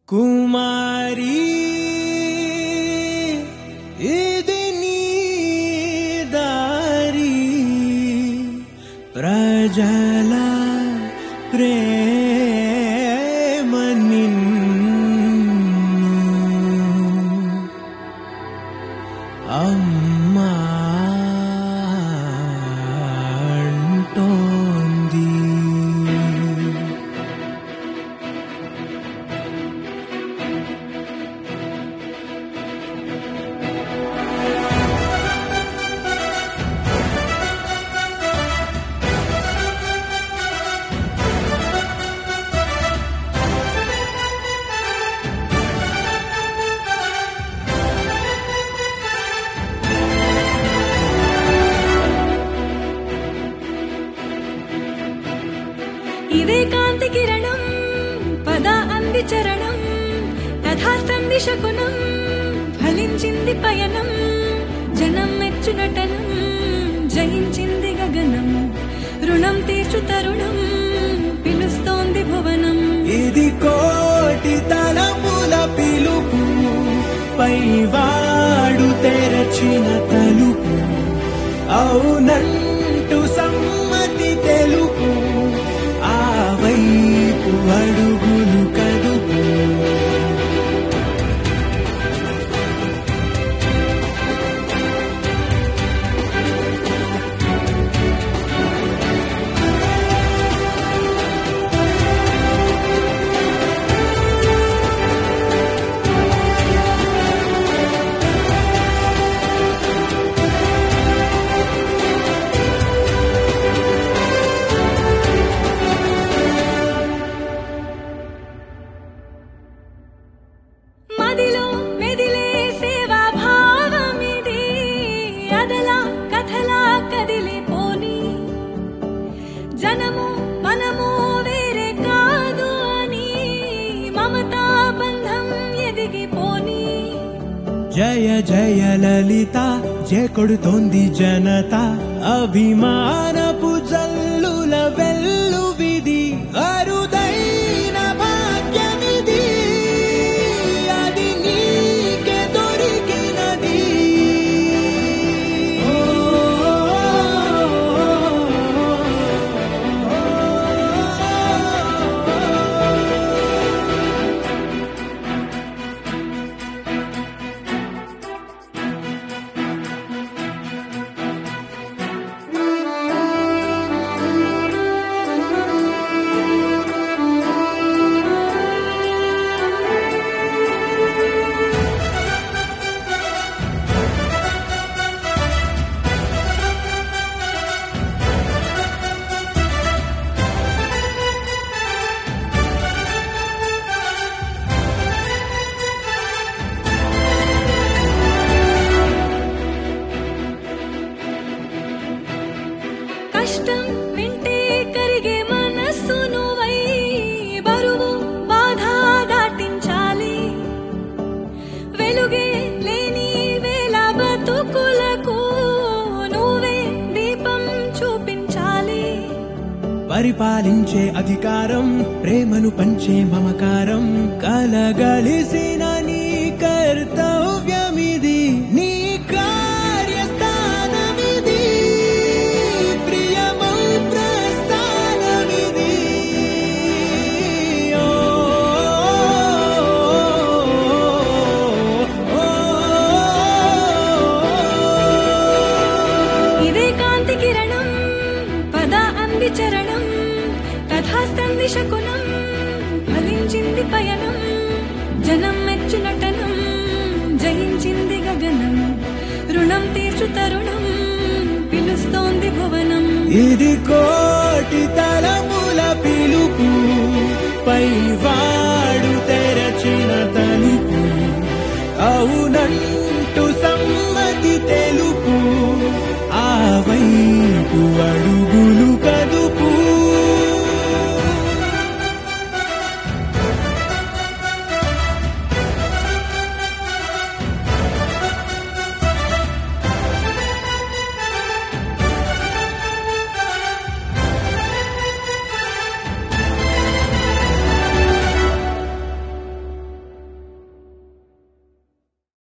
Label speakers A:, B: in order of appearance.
A: కుమారి ఇది నీ దారి ప్రజల ప్రేమ నిన్ను అమ్మా అంటోంది
B: ఇదే కాంతి కిరణం పద అంది చరణం తథాస్తంది శకునం ఫలించింది పయనం జనం మెచ్చు నటనం జయించింది గగనం రుణం తీర్చు తరుణం పిలుస్తోంది భువనం
A: ఇది కోటి తలపుల పిలుపు పైవాడు తెరచిన తలుపు అవునంటూ సమ్మతి తెలుపు ఆ వైపు అడుగులు కదుపు
B: మదిలో మెదిలే సేవా భావమిది అదలా కథలా కదిలి పోని జనము మనము వేరే కాదు అని మమతా బంధం ఎదిగిపోని
A: జయ జయ లలిత జయ కొడుతోంది జనత అభిమానపు జల్లుల వెల్లువిది అరుదైన భాగ్యమిది అది నీకే దొరికినది
B: కష్టం వింటే కరిగే మనస్సు నువ్వై బరువు బాధ దాటించాలి వెలుగే లేని వేల బతుకులకు నువ్వే దీపం చూపించాలి
A: పరిపాలించే అధికారం ప్రేమను పంచే మమకారం కలగలిసిన నీ కర్తవ్యమిది నీ కార్యస్థానమిది ప్రియమౌ ప్రస్థానమిది ఓ, ఓ, ఓ.
B: ఇదే కాంతి కిరణం పద అంది చరణం తథాస్తంది శకునం ఫలించింది పయనం జనం మెచ్చు నటనం జయించింది గగనం రుణం తీర్చు తరుణం పిలుస్తోంది భువనం
A: ఇది కోటి తలముల పిలుపు పైవా